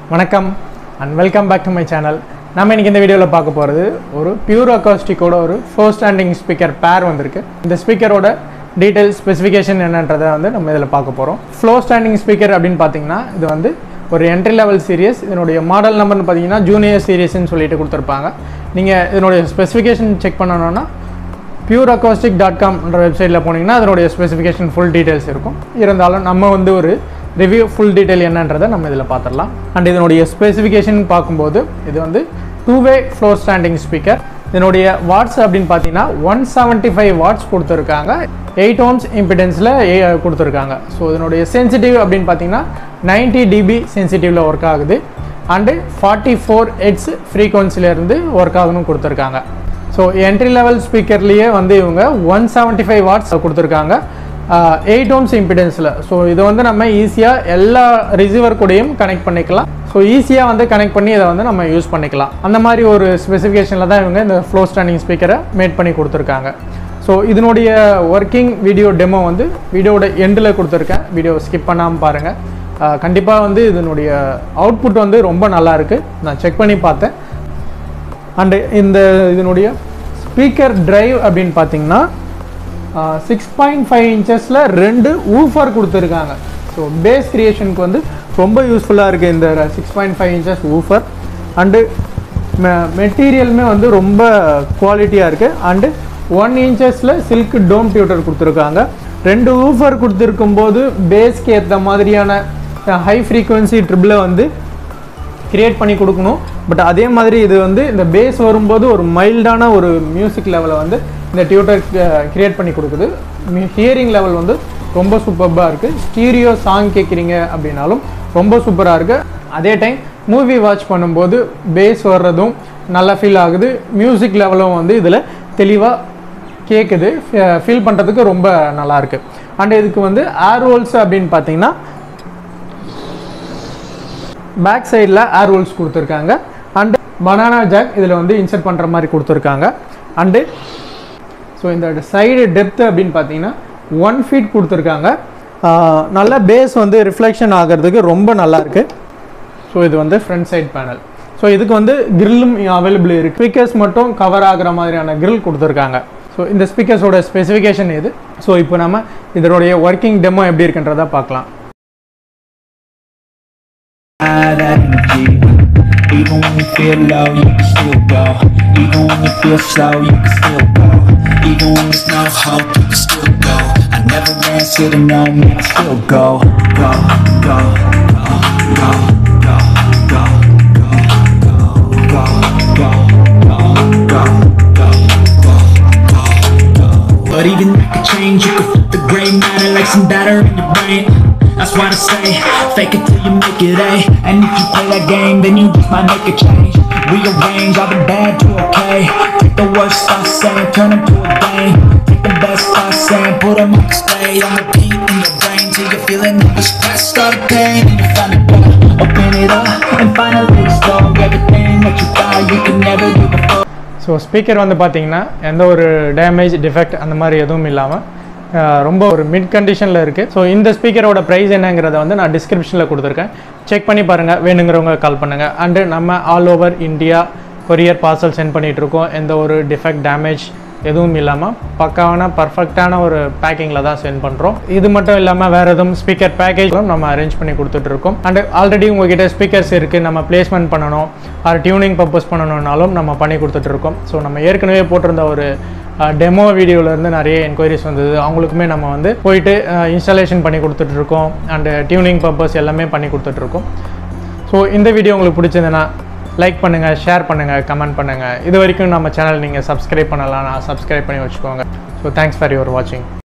வணக்கம் and welcome back to my channel நம்ம இன்னைக்கு இந்த வீடியோவில் பார்க்க போகிறது ஒரு பியூர் அக்காஸ்டிக்கோட ஒரு ஃபோர் ஸ்டாண்டிங் ஸ்பீக்கர் பேர் வந்திருக்கு இந்த ஸ்பீக்கரோட டீட்டெயில் ஸ்பெசிஃபிகேஷன் என்னன்றதை வந்து நம்ம இதில் பார்க்க போகிறோம் ஃப்ளோ ஸ்டாண்டிங் ஸ்பீக்கர் அப்படின்னு பார்த்தீங்கன்னா இது வந்து ஒரு என்ட்ரி லெவல் சீரியஸ் இதனுடைய மாடல் நம்பர்னு பார்த்தீங்கன்னா ஜூனியர் சீரியஸ்னு சொல்லிட்டு கொடுத்துருப்பாங்க நீங்கள் இதனுடைய ஸ்பெசிஃபிகேஷன் செக் பண்ணணும்னா பியூர் அக்காஸ்டிக் டாட் காம்ன்ற வெப்சைட்டில் போனீங்கன்னா அதனுடைய ஸ்பெசிஃபிகேஷன் ஃபுல் டீட்டெயில்ஸ் இருக்கும் இருந்தாலும் நம்ம வந்து ஒரு ரிவ்யூ ஃபுல் டீட்டெயில் என்னன்றதை நம்ம இதில் பார்த்துடலாம் அண்ட் இதனுடைய ஸ்பெசிஃபிகேஷன் பார்க்கும்போது இது வந்து two way floor standing speaker இதனுடைய வாட்ஸ் அப்படின்னு பார்த்தீங்கன்னா ஒன் செவன்ட்டி ஃபைவ் வாட்ஸ் கொடுத்துருக்காங்க எயிட் ஓம்ஸ் இம்பிடென்ஸில் கொடுத்துருக்காங்க ஸோ இதனுடைய சென்சிட்டிவ் அப்படின்னு பார்த்தீங்கன்னா நைன்ட்டி டிபி சென்சிட்டிவில் ஒர்க் ஆகுது அண்டு ஃபார்ட்டி ஃபோர் ஹெட்ஸ் ஃப்ரீக்வன்சிலேருந்து ஒர்க் ஆகணும் கொடுத்துருக்காங்க ஸோ என்ட்ரி லெவல் ஸ்பீக்கர்லேயே வந்து இவங்க ஒன் செவன்ட்டி ஃபைவ் வாட்ஸ் கொடுத்துருக்காங்க எயிட் ஓம்ஸ் இம்பிடென்ஸில் ஸோ இதை வந்து நம்ம ஈஸியாக எல்லா ரிசீவர் கூடயும் கனெக்ட் பண்ணிக்கலாம் ஸோ ஈஸியாக வந்து கனெக்ட் பண்ணி இதை வந்து நம்ம யூஸ் பண்ணிக்கலாம் அந்த மாதிரி ஒரு ஸ்பெசிஃபிகேஷனில் தான் இவங்க இந்த ஃப்ளோ ஸ்டாண்டிங் ஸ்பீக்கரை மேட் பண்ணி கொடுத்துருக்காங்க ஸோ இதனுடைய ஒர்க்கிங் வீடியோ டெமோ வந்து வீடியோட எண்டில் கொடுத்துருக்கேன் வீடியோ ஸ்கிப் பண்ணாமல் பாருங்கள் கண்டிப்பாக வந்து இதனுடைய அவுட்புட் வந்து ரொம்ப நல்லா இருக்கு நான் செக் பண்ணி பார்த்தேன் அண்டு இந்த இதனுடைய ஸ்பீக்கர் டிரைவ் அப்படின்னு பார்த்தீங்கன்னா சிக்ஸ் பாயிண்ட் ஃபைவ் இன்ச்சஸில் ரெண்டு ஊஃபர் கொடுத்துருக்காங்க ஸோ பேஸ் கிரியேஷனுக்கு வந்து ரொம்ப யூஸ்ஃபுல்லாக இருக்குது இந்த six point five inches woofer and மெட்டீரியலுமே வந்து ரொம்ப குவாலிட்டியாக இருக்குது அண்டு ஒன் இன்ச்சஸில் சில்க் டோம் டியூட்டர் கொடுத்துருக்காங்க ரெண்டு ஊஃபர் கொடுத்துருக்கும் போது பேஸ்க்கு ஏற்ற மாதிரியான ஹை ஃப்ரீக்குவென்சி ட்ரிபிளை வந்து கிரியேட் பண்ணி கொடுக்கணும் பட் அதே மாதிரி இது வந்து இந்த பேஸ் வரும்போது ஒரு மைல்டான ஒரு மியூசிக் லெவலை வந்து இந்த டியூட்டர் கிரியேட் பண்ணி கொடுக்குது ஹியரிங் லெவல் வந்து ரொம்ப சூப்பராக இருக்குது ஸ்டீரியோ சாங் கேட்குறீங்க அப்படின்னாலும் ரொம்ப சூப்பராக இருக்குது அதே டைம் மூவி வாட்ச் பண்ணும்போது பேஸ் வர்றதும் நல்லா ஃபீல் ஆகுது மியூசிக் லெவலும் வந்து இதில் தெளிவாக கேட்குது ஃபீல் பண்ணுறதுக்கு ரொம்ப நல்லாயிருக்கு அண்ட் இதுக்கு வந்து ஏர் ரோல்ஸ் அப்படின்னு பார்த்தீங்கன்னா பேக் சைடில் ஏர் ரோல்ஸ் கொடுத்துருக்காங்க அண்டு பனானா ஜாக் இதில் வந்து இன்சர்ட் பண்ணுற மாதிரி கொடுத்துருக்காங்க அண்டு ஸோ இந்த சைடு டெப்த்து அப்படின்னு பார்த்தீங்கன்னா ஒன் ஃபீட் கொடுத்துருக்காங்க நல்ல பேஸ் வந்து ரிஃப்ளெக்ஷன் ஆகிறதுக்கு ரொம்ப நல்லா இருக்கு ஸோ இது வந்து ஃப்ரண்ட் சைட் பேனல் ஸோ இதுக்கு வந்து கிரில்லும் அவைலபிள் இருக்குது ஸ்பீக்கர்ஸ் மட்டும் கவர் ஆகிற மாதிரியான கிரில் கொடுத்துருக்காங்க ஸோ இந்த ஸ்பீக்கர்ஸோட ஸ்பெசிஃபிகேஷன் இது ஸோ இப்போ நம்ம இதனுடைய ஒர்க்கிங் டெமோ எப்படி இருக்குன்றதை பார்க்கலாம் that energy. Even when you feel low, you can still go. Even when you feel slow, you can still go. Even when there's no hope, you can still go. I never answer to no, man, I still go. Go, go, go, go, go, go, go, go, go, go, go, go, go, go, go, go. But even that could change, you could flip the gray matter like some batter in your brain. That's why I say, fake it till you make it A. And if you play that game, then you just might make a change. Rearrange all the bad to okay. Take the worst I say and turn them to a game. Take the best I say and put them on display. On repeat in your brain till you're feeling all the stress, all the pain, and you find it better. Open it up and finally explore everything that you thought you could never do before. So speaker வந்து பார்த்தீங்கன்னா எந்த ஒரு damage defect அந்த மாதிரி எதுவும் இல்லாமல் ரொம்ப ஒரு மிட் கண்டிஷனில் இருக்குது ஸோ இந்த ஸ்பீக்கரோட ப்ரைஸ் என்னங்கிறத வந்து நான் டிஸ்கிரிப்ஷனில் கொடுத்துருக்கேன் செக் பண்ணி பாருங்கள் வேணுங்கிறவங்க கால் பண்ணுங்கள் அண்டு நம்ம all over India courier parcel sent பண்ணிகிட்ருக்கோம் எந்த ஒரு டிஃபெக்ட் டேமேஜ் எதுவும் இல்லாமல் பக்காவான பர்ஃபெக்டான ஒரு பேக்கிங்கில் தான் சென்ட் பண்ணுறோம் இது மட்டும் இல்லாமல் வேறு எதுவும் ஸ்பீக்கர் பேக்கேஜும் நம்ம அரேஞ்ச் பண்ணி கொடுத்துட்ருக்கோம் அண்ட் ஆல்ரெடி உங்ககிட்ட ஸ்பீக்கர்ஸ் இருக்குது நம்ம பிளேஸ்மெண்ட் பண்ணணும் ஆர் டியூனிங் பர்பஸ் பண்ணணும்னாலும் நம்ம பண்ணி கொடுத்துட்ருக்கோம் ஸோ நம்ம ஏற்கனவே போட்டிருந்த ஒரு டெமோ வீடியோவிலேருந்து நிறைய என்கொயரிஸ் வந்தது அவங்களுக்குமே நம்ம வந்து போயிட்டு இன்ஸ்டாலேஷன் பண்ணி கொடுத்துட்ருக்கோம் அண்டு டியூனிங் பர்பஸ் எல்லாமே பண்ணி கொடுத்துட்ருக்கோம் ஸோ இந்த வீடியோ உங்களுக்கு பிடிச்சதுன்னா லைக் பண்ணுங்கள் ஷேர் பண்ணுங்கள் கமெண்ட் பண்ணுங்கள் இது வரைக்கும் நம்ம சேனல் நீங்கள் சப்ஸ்கிரைப் பண்ணலாம் நான் சப்ஸ்கிரைப் பண்ணி வச்சுக்கோங்க ஸோ தேங்க்ஸ் ஃபார் யுவர் வாட்சிங்